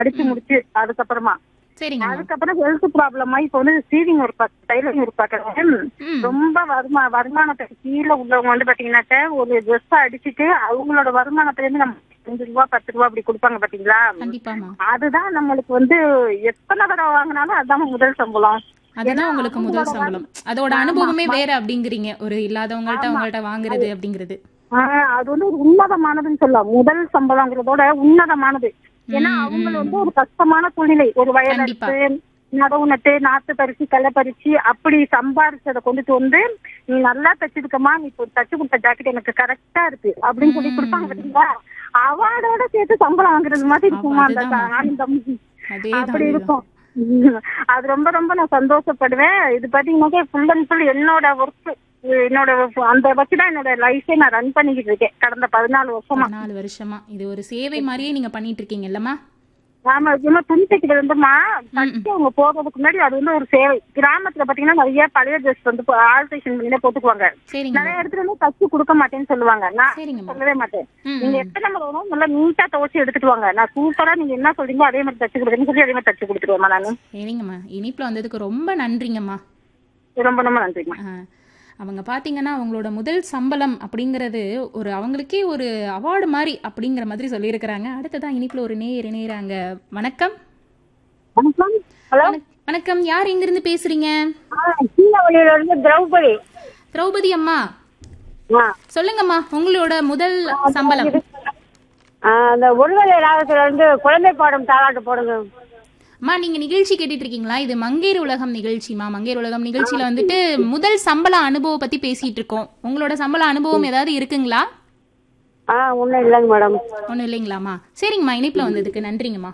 படிச்சு முடிச்சு அதுக்கப்புறமா சரிங்கம்மா அதுக்கப்புறம் ஹெல்த் ப்ராப்ளம் ஆகி இப்போ வந்து சீவிங் ஒரு பக்கம் டைலரிங் ஒரு பக்கம் ம். ரொம்ப வருமா வருமானத்துக்கு கீழே உள்ளவங்க வந்து பாத்தீங்கன்னாக்க ஒரு ட்ரெஸ் அடிச்சுட்டு அவங்களோட வருமானத்துல இருந்து நம்ம அஞ்சு ரூபா பத்து ரூபா அப்படி கொடுப்பாங்க பாத்தீங்களா கண்டிப்பாமா அதுதான் நம்மளுக்கு வந்து எத்தனை தடவை வாங்கினாலும் அதுதான் முதல் சம்பளம் அதுதான் உங்களுக்கு முதல் சம்பளம் அதோட அனுபவமே வேற அப்படிங்கிறீங்க ஒரு இல்லாதவங்கள்ட்ட அவங்கள்ட்ட வாங்குறது அப்படிங்கிறது ஆஹ் அது வந்து ஒரு உன்னதமானதுன்னு சொல்லலாம் முதல் சம்பளங்கிறதோட உன்னதமானது ஏன்னா அவங்க வந்து ஒரு கஷ்டமான சூழ்நிலை ஒரு வயல் கண்டிப்பா. எடுத்து நடவு நட்டு நாத்து பறிச்சு களை பறிச்சு அப்படி சம்பாரிச்சதை கொண்டுட்டு வந்து நீ நல்லா தச்சிருக்கமா நீ இப்போ தச்சு கொடுத்த ஜாக்கெட் எனக்கு கரெக்டா இருக்கு அப்படின்னு சொல்லி கொடுப்பாங்க பாத்தீங்களா அவார்டோட சேர்த்து சம்பளம் வாங்குறது மாதிரி இருக்குமா அந்த அதுதான். ஆனந்தம் அதேதான் அப்படி அதேதான். இருக்கும் அது ரொம்ப ரொம்ப நான் சந்தோஷப்படுவேன் இது பாத்தீங்கன்னா ஃபுல் அண்ட் ஃபுல் என்னோட ஒர்க் என்னோட அந்த வச்சுதான் என்னோட லைஃபே நான் ரன் பண்ணிக்கிட்டு இருக்கேன் கடந்த பதினாலு வருஷமா நாலு வருஷமா இது ஒரு சேவை மாதிரியே நீங்க பண்ணிட்டு இருக்கீங்க இல்லம்மா ஆமா இன்னும் துணி தைக்கிறது வந்துமா ஃபர்ஸ்ட் அவங்க போறதுக்கு முன்னாடி அது வந்து ஒரு சேவை கிராமத்துல பாத்தீங்கன்னா நிறைய பழைய ட்ரெஸ் வந்து ஆல்ட்ரேஷன் பண்ணி தான் போட்டுக்குவாங்க சரிங்க நிறைய இடத்துல வந்து தச்சு கொடுக்க மாட்டேன்னு சொல்லுவாங்க நான் சரிங்கம்மா சொல்லவே மாட்டேன் ம், நீங்க எத்தனை முறை வேணும் நல்லா நீட்டா துவச்சு எடுத்துட்டு வாங்க நான் சூப்பரா நீங்க என்ன சொல்றீங்களோ அதே மாதிரி தச்சு கொடுக்குறேன்னு சொல்லி அதே மாதிரி தச்சு கொடுத்துருவேன் நானு சரிங்கம்மா இனிப்புல வந்ததுக்கு ரொம்ப நன்றிங்கம்மா ரொம்ப ரொம்ப நன்றிம்மா ஆ, அவங்க பார்த்தீங்கன்னா அவங்களோட முதல் சம்பளம் அப்படிங்கிறது ஒரு அவங்களுக்கே ஒரு அவார்டு மாதிரி அப்படிங்கிற மாதிரி சொல்லியிருக்கிறாங்க அடுத்ததான் இனிப்புல ஒரு நேர் இணையறாங்க வணக்கம் வணக்கம் ஹலோ வணக்- வணக்கம் யார் எங்கிருந்து பேசுறீங்க கீழவழியில இருந்து திரௌபதி திரௌபதி அம்மா ஆ. சொல்லுங்கம்மா உங்களோட முதல் சம்பளம் ஆ, அந்த ஒருவரை ராகத்துல இருந்து குழந்தை பாடும் தாளாட்டு போடுங்க அம்மா நீங்க நிகழ்ச்சி கேட்டுட்டு இருக்கீங்களா இது மங்கேர் உலகம் நிகழ்ச்சிமா மங்கேர் உலகம் நிகழ்ச்சியில வந்துட்டு முதல் சம்பள அனுபவம் பத்தி பேசிட்டு இருக்கோம் உங்களோட சம்பள அனுபவம் ஏதாவது இருக்குங்களா ஆ ஒண்ணும் இல்லைங்க மேடம் ஒன்றும் இல்லைங்களாம்மா சரிங்கம்மா இணைப்பில் வந்ததுக்கு நன்றிங்கம்மா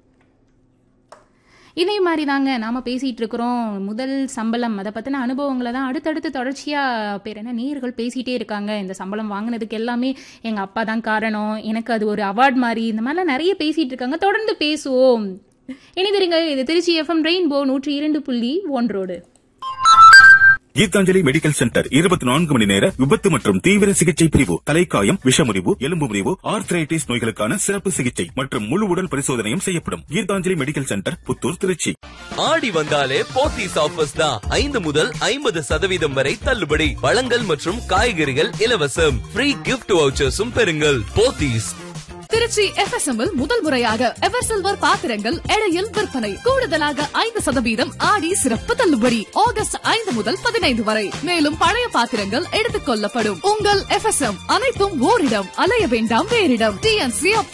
இதே மாதிரி தாங்க நாம பேசிட்டு இருக்கிறோம் முதல் சம்பளம் அதை பத்தின அனுபவங்களை தான் அடுத்தடுத்து தொடர்ச்சியா பேர் என்ன நேர்கள் பேசிட்டே இருக்காங்க இந்த சம்பளம் வாங்கினதுக்கு எல்லாமே எங்க அப்பா தான் காரணம் எனக்கு அது ஒரு அவார்ட் மாதிரி இந்த மாதிரிலாம் நிறைய பேசிட்டு இருக்காங்க தொடர்ந்து பேசுவோம் இணைந்திருங்க இது திருச்சி எஃப்எம் ரெயின்போ நூற்றி இரண்டு புள்ளி ஒன்றோடு கீதாஞ்சலி மெடிக்கல் சென்டர் இருபத்தி நான்கு மணி நேர விபத்து மற்றும் தீவிர சிகிச்சை பிரிவு தலைக்காயம் விஷமுறிவு எலும்பு முறிவு ஆர்த்ரைட்டிஸ் நோய்களுக்கான சிறப்பு சிகிச்சை மற்றும் முழு உடல் பரிசோதனையும் செய்யப்படும் கீதாஞ்சலி மெடிக்கல் சென்டர் புத்தூர் திருச்சி ஆடி வந்தாலே போத்தீஸ் ஆஃபர்ஸ் தான் ஐந்து முதல் ஐம்பது சதவீதம் வரை தள்ளுபடி பழங்கள் மற்றும் காய்கறிகள் இலவசம் ஃப்ரீ கிஃப்ட் வவுச்சர்ஸும் பெறுங்கள் போத்தீஸ் திருச்சி எஃப்எஸ்எம் இல் முதல் முறையாக எவர் சில்வர் பாத்திரங்கள் எடையில் விற்பனை கூடுதலாக ஐந்து சதவீதம் ஆடி சிறப்பு தள்ளுபடி ஆகஸ்ட் ஐந்து முதல் பதினைந்து வரை மேலும் பழைய பாத்திரங்கள் எடுத்துக் கொள்ளப்படும் உங்கள் எஃப்எஸ்எம் அனைத்தும் ஓரிடம் அலைய வேண்டாம் வேறிடம் டிஎன்சி